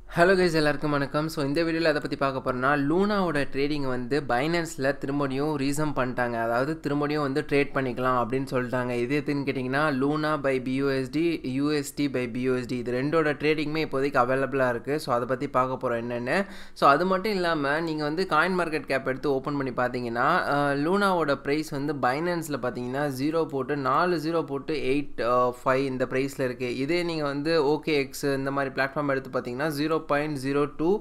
hello guys எல்லாருக்கும் வணக்கம் so இந்த வீடியோவில் எதை பற்றி பார்க்க போகிறோம்னா லூனாவோட ட்ரேடிங் வந்து பைனான்ஸில் திரும்படியும் ரீசம் பண்ணிட்டாங்க அதாவது திரும்படியும் வந்து ட்ரேட் பண்ணிக்கலாம் அப்படின்னு சொல்லிட்டாங்க இது எதுன்னு கேட்டிங்கன்னா Luna by BUSD UST by BUSD இது ரெண்டோட ட்ரேடிங்குமே இப்போதைக்கு அவைலபிளாக இருக்குது ஸோ அதை பற்றி பார்க்க போகிறோம் என்னென்னு ஸோ அது மட்டும் இல்லாமல் நீங்கள் வந்து காயின் மார்க்கெட் கேப் எடுத்து ஓப்பன் பண்ணி பார்த்தீங்கன்னா லூனாவோட ப்ரைஸ் வந்து பைனான்ஸில் பார்த்தீங்கன்னா ஜீரோ போட்டு நாலு ஜீரோ போட்டு எயிட் ஃபைவ் இந்த ப்ரைஸில் இருக்குது இதே நீங்கள் வந்து ஓகே எக்ஸ் இந்த மாதிரி பிளாட்ஃபார்ம் எடுத்து பார்த்தீங்கன்னா ஜீரோ பாயிண்ட் ஜீரோ டூ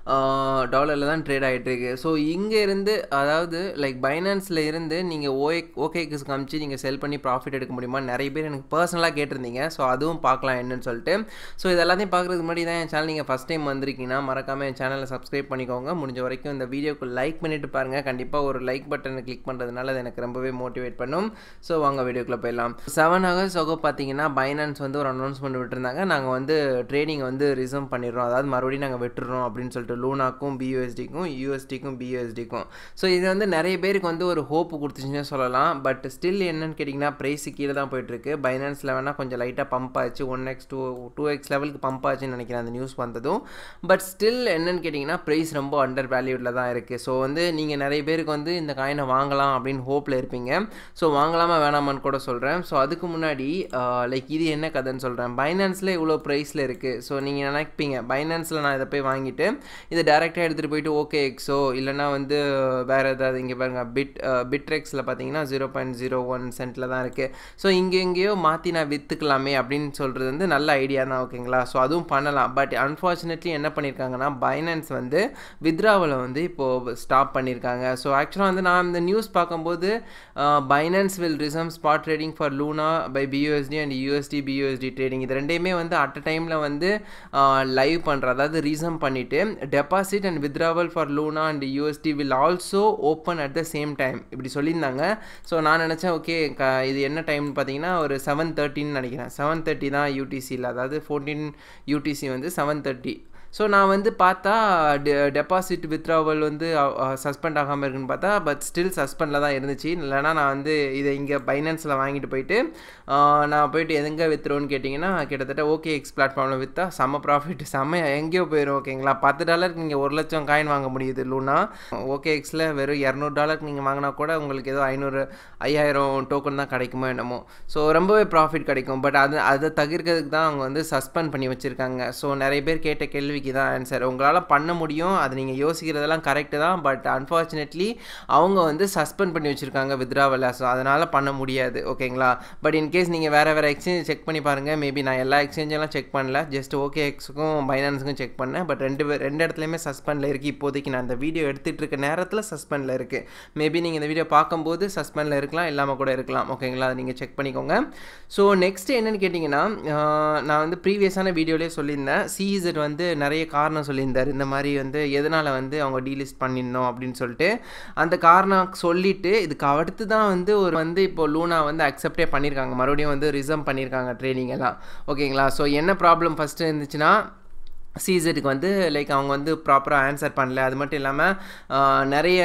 டாலரில் தான் ட்ரேட் ஆகிட்டுருக்கு ஸோ இங்கே இருந்து அதாவது லைக் பைனான்ஸில் இருந்து நீங்கள் ஓஏ ஓகேக்கு காமிச்சு நீங்கள் செல் பண்ணி ப்ராஃபிட் எடுக்க முடியுமா நிறைய பேர் எனக்கு பர்சனலாக கேட்டிருந்தீங்க ஸோ அதுவும் பார்க்கலாம் என்னன்னு சொல்லிட்டு ஸோ இது எல்லாத்தையும் பார்க்குறதுக்கு முன்னாடி தான் என் சேனல் நீங்கள் ஃபஸ்ட் டைம் வந்திருக்கீங்கன்னா மறக்காமல் என் சேனலை சப்ஸ்கிரைப் பண்ணிக்கோங்க முடிஞ்ச வரைக்கும் இந்த வீடியோக்கு லைக் பண்ணிட்டு பாருங்கள் கண்டிப்பாக ஒரு லைக் பட்டனை கிளிக் பண்ணுறதுனால அது எனக்கு ரொம்பவே மோட்டிவேட் பண்ணும் ஸோ வாங்க வீடியோக்குள்ளே போயிடலாம் செவன் ஹவர்ஸ் ஆகோ பார்த்தீங்கன்னா பைனான்ஸ் வந்து ஒரு அனௌன்ஸ்மெண்ட் விட்டுருந்தாங்க நாங்கள் வந்து ட்ரேடிங் வந்து ரிசர்வ் பண்ணிடுறோம் அதாவது மறுபடியும் நாங்கள் விட்டுறோம் அப்படின்னு சொல்லிட்டு லூனாக்கும் பியூஎஸ்டிக்கும் யூஎஸ்டிக்கும் பியூஎஸ்டிக்கும் ஸோ இது வந்து நிறைய பேருக்கு வந்து ஒரு ஹோப் கொடுத்துச்சுன்னே சொல்லலாம் பட் ஸ்டில் என்னன்னு கேட்டிங்கன்னா ப்ரைஸு கீழே தான் போயிட்டுருக்கு பைனான்ஸில் வேணால் கொஞ்சம் லைட்டாக பம்ப் ஆச்சு one X two two X லெவலுக்கு பம்ப் ஆச்சுன்னு நினைக்கிறேன் அந்த நியூஸ் வந்ததும் பட் ஸ்டில் என்னன்னு கேட்டிங்கன்னா ப்ரைஸ் ரொம்ப அண்டர் வேல்யூடில் தான் இருக்குது ஸோ வந்து நீங்கள் நிறைய பேருக்கு வந்து இந்த காயினை வாங்கலாம் அப்படின்னு ஹோப்பில் இருப்பீங்க ஸோ வாங்கலாமா வேணாமான்னு கூட சொல்கிறேன் ஸோ அதுக்கு முன்னாடி லைக் இது என்ன கதைன்னு சொல்கிறேன் பைனான்ஸில் இவ்வளோ ப்ரைஸில் இருக்குது ஸோ நீங்கள் நினைப்பீங்க பைனான்ஸில் நான் இதை போய் வாங்கிட்டு இதை டேரெக்டாக எடுத்துகிட்டு போயிட்டு ஓகே எக்ஸோ இல்லைனா வந்து வேறு ஏதாவது இங்கே பாருங்கள் பிட் பிட்ரெக்ஸில் பார்த்தீங்கன்னா ஜீரோ பாயிண்ட் ஜீரோ ஒன் சென்ட்டில் தான் இருக்குது ஸோ இங்கே எங்கேயோ மாற்றி நான் விற்றுக்கலாமே அப்படின்னு சொல்கிறது வந்து நல்ல ஐடியா தான் ஓகேங்களா ஸோ அதுவும் பண்ணலாம் பட் அன்ஃபார்ச்சுனேட்லி என்ன பண்ணியிருக்காங்கன்னா பைனான்ஸ் வந்து வித்ராவில் வந்து இப்போது ஸ்டாப் பண்ணியிருக்காங்க ஸோ ஆக்சுவலாக வந்து நான் இந்த நியூஸ் பார்க்கும்போது Binance will resume spot trading for Luna by BUSD and UST BUSD trading இது ரெண்டையுமே வந்து அட் அ டைமில் வந்து லைவ் பண்ணுற அதாவது ரீசம் பண்ணிவிட்டு deposit and withdrawal for Luna and UST will also open at the same time இப்படி சொல்லியிருந்தாங்க ஸோ நான் நினச்சேன் ஓகே க இது என்ன டைம்னு பார்த்தீங்கன்னா ஒரு செவன் தேர்ட்டின்னு நினைக்கிறேன் செவன் தேர்ட்டி தான் யூடிசியில் அதாவது ஃபோர்டீன் யூடிசி வந்து செவன் தேர்ட்டி ஸோ நான் வந்து பார்த்தா டெ டெபாசிட் வித்ராவல் வந்து சஸ்பெண்ட் ஆகாமல் இருக்குன்னு பார்த்தா பட் ஸ்டில் சஸ்பெண்டில் தான் இருந்துச்சு இல்லைனா நான் வந்து இதை இங்கே பைனான்ஸில் வாங்கிட்டு போயிட்டு நான் போயிட்டு எங்கே விற்றுறோன்னு கேட்டிங்கன்னா கிட்டத்தட்ட ஓகே எக்ஸ் பிளாட்ஃபார்மில் விற்றா செம்ம ப்ராஃபிட் செம்ம எங்கேயோ போயிடும் ஓகேங்களா பத்து டாலருக்கு நீங்கள் ஒரு லட்சம் காயின் வாங்க முடியுது லூனா ஓகே எக்ஸில் வெறும் இரநூறு டாலருக்கு நீங்கள் வாங்கினா கூட உங்களுக்கு ஏதோ ஐநூறு ஐயாயிரம் டோக்கன் தான் கிடைக்குமோ என்னமோ ஸோ ரொம்பவே ப்ராஃபிட் கிடைக்கும் பட் அது அதை தவிர்க்கிறதுக்கு தான் அவங்க வந்து சஸ்பெண்ட் பண்ணி வச்சுருக்காங்க ஸோ நிறைய பேர் கேட்ட கேள்வி கேள்விக்கு தான் ஆன்சர் உங்களால் பண்ண முடியும் அது நீங்கள் யோசிக்கிறதெல்லாம் கரெக்டு தான் பட் அன்ஃபார்ச்சுனேட்லி அவங்க வந்து சஸ்பெண்ட் பண்ணி வச்சுருக்காங்க வித்ராவில் ஸோ அதனால் பண்ண முடியாது ஓகேங்களா பட் இன்கேஸ் நீங்கள் வேறு வேறு எக்ஸ்சேஞ்ச் செக் பண்ணி பாருங்கள் மேபி நான் எல்லா எக்ஸ்சேஞ்செல்லாம் செக் பண்ணல ஜஸ்ட் ஓகே எக்ஸுக்கும் பைனான்ஸுக்கும் செக் பண்ணேன் பட் ரெண்டு ரெண்டு இடத்துலையுமே சஸ்பெண்டில் இருக்குது இப்போதைக்கு நான் அந்த வீடியோ எடுத்துகிட்டு இருக்க நேரத்தில் சஸ்பெண்டில் இருக்குது மேபி நீங்கள் இந்த வீடியோ பார்க்கும்போது சஸ்பெண்டில் இருக்கலாம் இல்லாமல் கூட இருக்கலாம் ஓகேங்களா அதை நீங்கள் செக் பண்ணிக்கோங்க ஸோ நெக்ஸ்ட் என்னென்னு கேட்டிங்கன்னா நான் வந்து ப்ரீவியஸான வீடியோலேயே சொல்லியிருந்தேன் சிஇசட் வந்து நிறைய நிறைய காரணம் சொல்லியிருந்தார் இந்த மாதிரி வந்து எதனால் வந்து அவங்க டீலிஸ்ட் பண்ணியிருந்தோம் அப்படின்னு சொல்லிட்டு அந்த காரணம் சொல்லிவிட்டு இதுக்கு அடுத்து தான் வந்து ஒரு வந்து இப்போ லூனா வந்து அக்செப்டே பண்ணியிருக்காங்க மறுபடியும் வந்து ரிசர்வ் பண்ணியிருக்காங்க ட்ரைனிங் எல்லாம் ஓகேங்களா ஸோ என்ன ப்ராப்ளம் ஃபஸ்ட்டு இருந்துச்சுன்னா சீசருக்கு வந்து லைக் அவங்க வந்து ப்ராப்பராக ஆன்சர் பண்ணல அது மட்டும் இல்லாமல் நிறைய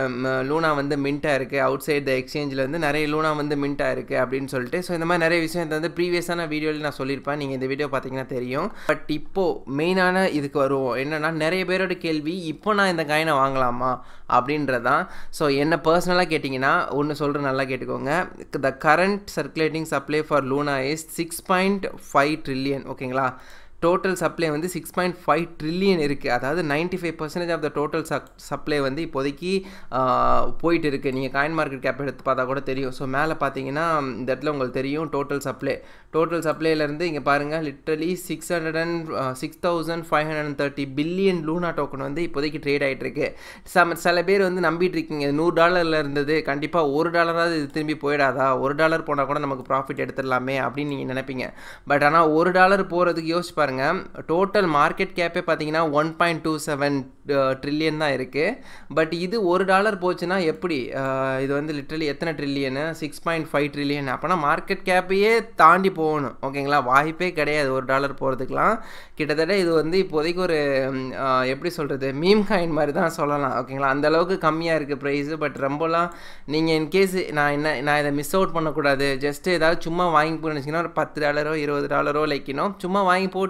லூனா வந்து மின்ட்டாக இருக்குது அவுட் சைட் த எக்ஸ்சேஞ்சில் வந்து நிறைய லூனா வந்து மின்ட்டாக இருக்குது அப்படின்னு சொல்லிட்டு ஸோ இந்த மாதிரி நிறைய விஷயம் வந்து ப்ரீவியஸான வீடியோவில் நான் சொல்லியிருப்பேன் நீங்கள் இந்த வீடியோ பார்த்தீங்கன்னா தெரியும் பட் இப்போது மெயினான இதுக்கு வருவோம் என்னென்னா நிறைய பேரோட கேள்வி இப்போ நான் இந்த காயினை வாங்கலாமா அப்படின்றதான் ஸோ என்ன பர்சனலாக கேட்டிங்கன்னா ஒன்று சொல்கிற நல்லா கேட்டுக்கோங்க the current circulating supply for Luna is six point five trillion ஓகேங்களா டோட்டல் சப்ளை வந்து சிக்ஸ் பாயிண்ட் ஃபைவ் ட்ரில்லியன் இருக்குது அதாவது ninety five percentage of the total sub supply வந்து இப்போதைக்கு போயிட்டு இருக்குது நீங்கள் காயின் மார்க்கெட் கேப் எடுத்து பார்த்தா கூட தெரியும் ஸோ மேலே பார்த்தீங்கன்னா இந்த இடத்துல உங்களுக்கு தெரியும் டோட்டல் சப்ளை டோட்டல் சப்ளைலேருந்து இங்கே பாருங்கள் literally six hundred and six thousand five hundred and thirty billion Luna token வந்து இப்போதைக்கு ட்ரேட் ஆகிட்டு இருக்கு சம் சில பேர் வந்து நம்பிட்டு இருக்கீங்க நூறு டாலரில் இருந்தது கண்டிப்பாக ஒரு டாலராவது இது திரும்பி போயிடாதா ஒரு டாலர் போனால் கூட நமக்கு ப்ராஃபிட் எடுத்துடலாமே அப்படின்னு நீங்கள் நினைப்பீங்க பட் ஆனால் ஒரு டாலர் போகிறதுக்கு யோசிச்சு பாருங்கள் டோட்டல் மார்க்கெட் கேப்பே பார்த்தீங்கன்னா one point two seven trillion தான் இருக்குது பட் இது ஒரு டாலர் போச்சுன்னா எப்படி இது வந்து லிட்ரலி எத்தனை trillion six point five trillion அப்போனா மார்க்கெட் கேப்பையே தாண்டி போகணும் ஓகேங்களா வாய்ப்பே கிடையாது ஒரு டாலர் போகிறதுக்கெலாம் கிட்டத்தட்ட இது வந்து இப்போதைக்கு ஒரு எப்படி சொல்கிறது மீம் காயின் மாதிரி தான் சொல்லலாம் ஓகேங்களா அந்தளவுக்கு கம்மியாக இருக்குது ப்ரைஸு பட் ரொம்பலாம் நீங்கள் இன்கேஸ் நான் என்ன நான் இதை மிஸ் அவுட் பண்ணக்கூடாது ஜஸ்ட்டு ஏதாவது சும்மா வாங்கி போனிச்சிங்கன்னா ஒரு பத்து டாலரோ இருபது டாலரோ லைக்கினோ சும்மா வாங்கி போட்டு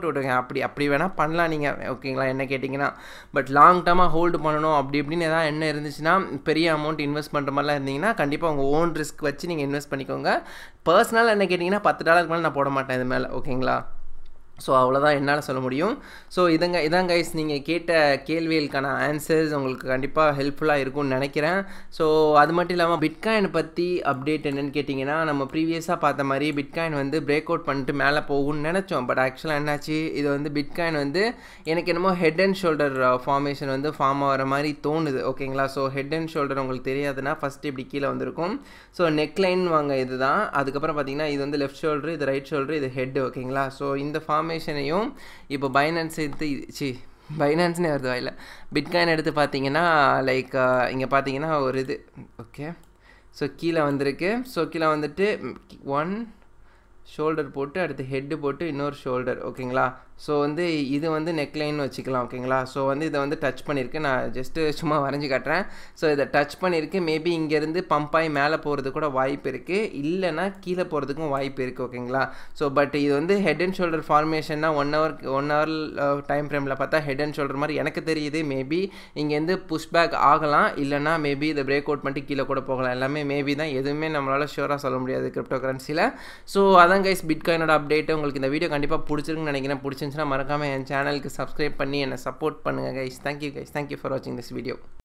விடுங்க அப்படி அப்படி வேணால் பண்ணலாம் நீங்கள் ஓகேங்களா என்ன கேட்டிங்கன்னா பட் லாங் டர்மாக ஹோல்டு பண்ணணும் அப்படி இப்படின்னு எதாவது என்ன இருந்துச்சுன்னா பெரிய அமௌண்ட் இன்வெஸ்ட் பண்ணுற மாதிரிலாம் இருந்தீங்கன்னா கண்டிப்பாக உங்கள் ஓன் ரிஸ்க் வச்சு நீங்கள் இன்வெஸ்ட் பண்ணிக்கோங்க பர்சனல் என்ன கேட்டிங்கன்னா பத்து டாலருக்கு மேலே நான் போட மாட்டேன் இது மேலே ஓகேங்களா ஸோ அவ்வளோதான் என்னால் சொல்ல முடியும் ஸோ இதுங்க இதான் கைஸ் நீங்கள் கேட்ட கேள்விகளுக்கான ஆன்சர்ஸ் உங்களுக்கு கண்டிப்பாக ஹெல்ப்ஃபுல்லாக இருக்கும்னு நினைக்கிறேன் ஸோ அது மட்டும் இல்லாமல் பிட்காயின் பற்றி அப்டேட் என்னென்னு கேட்டிங்கன்னா நம்ம ப்ரீவியஸாக பார்த்த மாதிரி பிட்காயின் வந்து பிரேக் அவுட் பண்ணிட்டு மேலே போகும்னு நினச்சோம் பட் ஆக்சுவலாக என்னாச்சு இது வந்து பிட்காயின் வந்து எனக்கு என்னமோ ஹெட் அண்ட் ஷோல்டர் ஃபார்மேஷன் வந்து ஃபார்ம் ஆகிற மாதிரி தோணுது ஓகேங்களா ஸோ ஹெட் அண்ட் ஷோல்டர் உங்களுக்கு தெரியாதுன்னா ஃபஸ்ட்டு இப்படி கீழே வந்திருக்கும் ஸோ நெக்லைன் வாங்க இதுதான் அதுக்கப்புறம் பார்த்தீங்கன்னா இது வந்து லெஃப்ட் ஷோல்டர் இது ரைட் ஷோல்டர் இது ஹெட் ஓகேங்களா ஸோ இந்த ஃபார்ம் ஃபார்மேஷனையும் இப்போ பைனான்ஸ் எடுத்து சி பைனான்ஸ்னே வருது வாயில் பிட்காயின் எடுத்து பார்த்தீங்கன்னா லைக் இங்கே பார்த்தீங்கன்னா ஒரு இது ஓகே ஸோ கீழே வந்திருக்கு ஸோ கீழே வந்துட்டு ஒன் ஷோல்டர் போட்டு அடுத்து ஹெட்டு போட்டு இன்னொரு ஷோல்டர் ஓகேங்களா ஸோ வந்து இது வந்து நெக்லைன் வச்சுக்கலாம் ஓகேங்களா ஸோ வந்து இதை வந்து டச் பண்ணியிருக்கு நான் ஜஸ்ட்டு சும்மா வரைஞ்சி காட்டுறேன் ஸோ இதை டச் பண்ணியிருக்கு மேபி இங்கேருந்து பம்ப் ஆகி மேலே போகிறது கூட வாய்ப்பு இருக்குது இல்லைனா கீழே போகிறதுக்கும் வாய்ப்பு இருக்குது ஓகேங்களா ஸோ பட் இது வந்து ஹெட் அண்ட் ஷோல்டர் ஃபார்மேஷன்னா one hour one hour time ஃப்ரேமில் பார்த்தா ஹெட் அண்ட் ஷோல்டர் மாதிரி எனக்கு தெரியுது மேபி இங்கேருந்து புஷ் பேக் ஆகலாம் இல்லைனா மேபி இதை பிரேக் அவுட் பண்ணிட்டு கீழே கூட போகலாம் எல்லாமே மேபி தான் எதுவுமே நம்மளால் ஷூராக சொல்ல முடியாது கிரிப்டோ கரன்சியில் ஸோ அதான் கைஸ் பிட்காயினோட அப்டேட் உங்களுக்கு இந்த வீடியோ கண்டிப்பாக பிடிச்சிருக்குன்னு நினைக்கிறேன் பிடிச்சிருந்துச்சுன்னா மறக்காமல் என் சேனலுக்கு சப்ஸ்கிரைப் பண்ணி என்னை சப்போர்ட் பண்ணுங்கள் guys thank you guys thank you for வாட்சிங் திஸ் வீடியோ